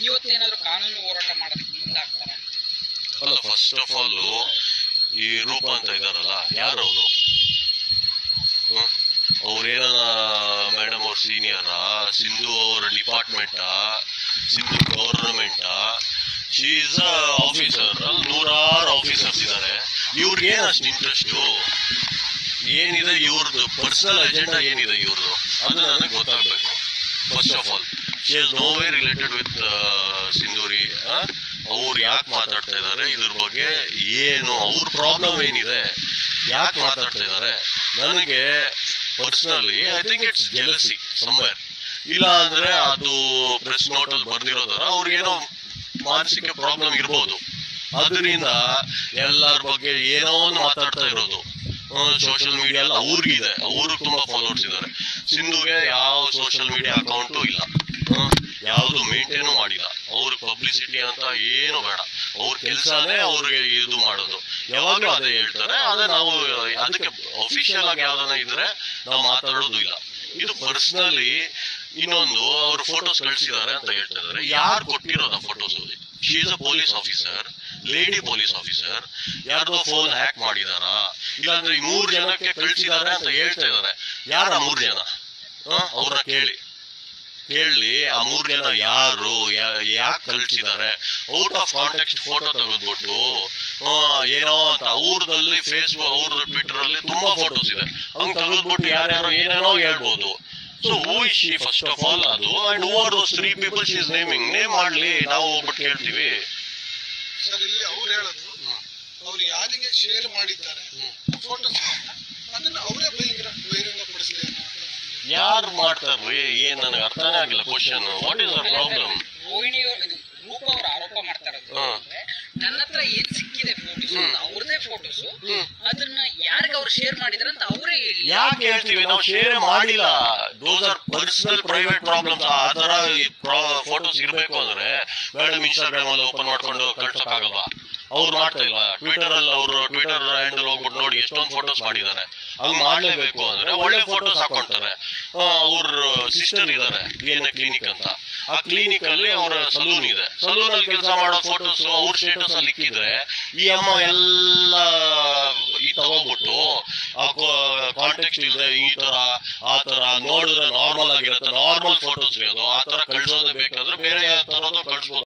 ಇವತ್ತೇನಾದ್ರು ಕಾನೂನು ಹೋರಾಟ ಮಾಡೋದಕ್ಕೆ ಮುಂದಾಗ್ತಾರ ಅಲ್ಲ ಫಸ್ಟ್ ಆಫ್ ಆಲ್ ಈ ರೂಪ ಅಂತ ಇದಾರಲ್ಲ ಯಾರು ಅವರು ಅವ್ರೇನ ಮೇಡಮ್ ಅವ್ರ ಸೀನಿಯರಾ ಸಿಂಧು ಅವ್ರ ಡಿಪಾರ್ಟ್ಮೆಂಟಾ ಸಿಂಧು ಗೌರ್ನಮೆಂಟಾ ಶಿ ಇಸ್ ಆಫೀಸರ್ ಅಲ್ಲಿ ನೂರಾರು ಆಫೀಸರ್ಸ್ ಇದ್ದಾರೆ ಇವ್ರಿಗೆ ಏನು ಅಷ್ಟು ಇಂಟ್ರೆಸ್ಟು ಏನಿದೆ ಇವ್ರದ್ದು ಪರ್ಸನಲ್ ಅಜೆಂಡಾ ಏನಿದೆ ಇವ್ರದ್ದು ಅದು ನನಗೆ ಗೊತ್ತಾಗಬೇಕು first of all she is no way related with Sindhuri ಅವ್ರು ಯಾಕೆ ಮಾತಾಡ್ತಾ ಇದ್ದಾರೆ ಇದ್ರ ಬಗ್ಗೆ ಏನು ಅವ್ರ ಪ್ರಾಬ್ಲಮ್ ಏನಿದೆ ಯಾಕೆ ಮಾತಾಡ್ತಾ ಇದ್ದಾರೆ ನನಗೆ personally I think it's jealousy somewhere ಇಲ್ಲ ಅಂದ್ರೆ ಅದು ಪ್ರೆಸ್ ನೋಟ್ ಅಲ್ಲಿ ಬರ್ದಿರೋದರ ಅವ್ರಿಗೇನೋ ಮಾನಸಿಕ ಪ್ರಾಬ್ಲಮ್ ಇರ್ಬೋದು ಅದರಿಂದ ಎಲ್ಲರ ಬಗ್ಗೆ ಏನೋ ಒಂದು ಮಾತಾಡ್ತಾ ಇರೋದು ಸೋಷಿಯಲ್ ಮೀಡಿಯಾ ಎಲ್ಲ ಅವ್ರಿಗಿದೆ ಅವ್ರಿಗೆ ತುಂಬಾ ಫಾಲೋವರ್ಸ್ ಇದ್ದಾರೆ ಸಿಂಧುಗೆ ಯಾವ ಸೋಷಿಯಲ್ ಮೀಡಿಯಾ ಅಕೌಂಟು ಇಲ್ಲ ಯಾವುದು ಮೇಂಟೈನು ಮಾಡಿಲ್ಲ ಅವ್ರ ಪಬ್ಲಿಸಿಟಿ ಅಂತ ಏನು ಬೇಡ ಅವ್ರ ಕೆಲಸನೇ ಅವ್ರಿಗೆ ಇದು ಮಾಡೋದು ಯಾವಾಗಲೂ ಅದೇ ಹೇಳ್ತಾರೆ ಅದೇ ನಾವು ಅದಕ್ಕೆ ಅಫಿಷಿಯಲ್ ಆಗಿ ಯಾವ್ದನ್ನ ಇದ್ರೆ ನಾವು ಮಾತಾಡೋದು ಇಲ್ಲ ಇದು ಪರ್ಸನಲಿ ಇನ್ನೊಂದು ಅವ್ರ ಫೋಟೋಸ್ ಕಳಿಸಿದ್ದಾರೆ ಅಂತ ಹೇಳ್ತಾ ಇದ್ದಾರೆ ಯಾರು ಕೊಟ್ಟಿರೋದ photos she is a police officer lady police officer ಯಾರ್ದೋ ಫೋನ್ ಹ್ಯಾಕ್ ಮಾಡಿದಾರಾ ಇಲ್ಲಾಂದ್ರೆ ಈ ಮೂರ್ ಜನಕ್ಕೆ ಕಳಿಸಿದ್ದಾರೆ ಅಂತ ಹೇಳ್ತಾ ಇದ್ದಾರೆ ಯಾರ ಮೂರ್ ಜನ ಅವ್ರನ್ನ ಕೇಳಿ ಕೇಳಿ ಆ ಮೂರ್ ಜನ ಯಾರು ಯಾಕೆ ಕಳಿಸಿದ್ದಾರೆ ಔಟ್ ಆಫ್ ಕಾಂಟ್ಯಾಕ್ಟ್ ಫೋಟೋ ತೆಗೆದ್ಬಿಟ್ಟು ಆ, ಏನೋ ಅಂತ ಅವ್ರದಲ್ಲಿ ಫೇಸ್ಬುಕ್ ಅವ್ರ ಟ್ವಿಟರ್ ಅಲ್ಲಿ ತುಂಬಾ ಫೋಟೋಸ್ ಇದೆ ಹಂಗ್ ತೆಗೆದ್ಬಿಟ್ಟು ಯಾರ್ಯಾರೋ ಏನೇನೋ ಹೇಳ್ಬೋದು so who is she first of all ಅದು and who are those three peoples is naming name ಮಾಡ್ಲಿ ನಾವು ಒಬ್ಬಟ್ಟು ಕೇಳ್ತೀವಿ ಸರ್ ಇಲ್ಲಿ ಅವ್ರು ಹೇಳೋದು ಅವ್ರು ಯಾರಿಗೆ ಶೇರ್ ಮಾಡಿದ್ದಾರೆ ಫೋಟೋಸ್ ಅದನ್ನ ಅವರೇ ಬಹಿರಂಗ ಬಹಿರಂಗಪಡಿಸಲಿ ಅನ್ನೋ ಯಾರು ಮಾಡ್ತಾರೆ ಏನ್ ನನಗೆ ಅರ್ಥನೇ ಆಗಿಲ್ಲ ಕ್ವಶನ್ ವಾಟ್ ಇಸ್ ಅವರ್ ಪ್ರಾಬ್ಲಮ್ ರೋಹಿಣಿ ಅವ್ರ ಇದು ರೂಪ ಅವ್ರ ಆರೋಪ ಮಾಡ್ತಾ ಇರೋದು ಹಾ. ಅಂದ್ರೆ, ನನ್ನ ಹತ್ರ ಏನ್ ಸಿಕ್ಕಿದೆ ಫೋಟೋಸ್ ಹ್ಮ್. ಅವ್ರದೇ ಫೋಟೋಸ್ ಹ್ಮ್. ಅದನ್ನ ಯಾರಿಗ ಅವ್ರು ಶೇರ್ ಮಾಡಿದಾರೆ ಅಂತ ಅವರೇ ಹೇಳಿ ಯಾಕೆ ಹೇಳ್ತೀವಿ ನಾವು ಶೇರ್ ಮಾಡಿಲ್ಲ those are personal private problems ಆ ತರ ಫೋಟೋಸ್ ಇರ್ಬೇಕು ಅಂದ್ರೆ ಮೇಡಮ್ ಇನ್ಸ್ಟಾಗ್ರಾಮ್ ಅಲ್ಲಿ ಓಪನ್ ಮಾಡ್ಕೊಂಡು ಕಳ್ಸಕ್ಕಾಗಲ್ವಾ ಅವ್ರು ಮಾಡ್ತಾ ಇಲ್ವಾ ಟ್ವಿಟರ್ ಅಲ್ಲಿ ಅವರು ಟ್ವಿಟರ್ ಹ್ಯಾಂಡಲ್ ಹೋಗ್ಬಿಟ್ಟು ನೋಡಿ ಎಷ್ಟೊಂದು ಫೋಟೋಸ್ ಮಾಡಿದ್ದಾರೆ ಹಂಗ್ ಮಾಡ್ಲೇಬೇಕು ಅಂದ್ರೆ ಒಳ್ಳೆ ಫೋಟೋಸ್ ಹಾಕೊಳ್ತಾರೆ ಅವ್ರ ಸಿಸ್ಟರ್ ಇದ್ದಾರೆ ಡಿ ಎನ್ ಎ ಕ್ಲಿನಿಕ್ ಅಂತ ಆ ಕ್ಲಿನಿಕ್ ಅಲ್ಲಿ ಅವರ ಸಲೂನ್ ಇದೆ ಸಲೂನ್ ಅಲ್ಲಿ ಕೆಲಸ ಮಾಡೋ ಫೋಟೋಸ್ ಅವ್ರ ಸ್ಟೇಟಸ್ ಅಲ್ಲಿ ಇಕ್ಕಿದ್ರೆ ಈ ಅಮ್ಮ ಎಲ್ಲ ಈ ತಗೋಬಿಟ್ಟು ಆ ಕಾಂಟ್ಯಾಕ್ಟ್ ಇದೆ ಈ ತರ ಆ ತರ ನೋಡಿದ್ರೆ ನಾರ್ಮಲ್ ಆಗಿರುತ್ತೆ ನಾರ್ಮಲ್ ಫೋಟೋಸ್ ಬೇಕು ಆ ತರ ಕಳ್ಸೋದೇ ಬೇಕಾದ್ರೆ ಬೇರೆ ತರದ್ದು ಕಳ್ಸ್ಬೋದು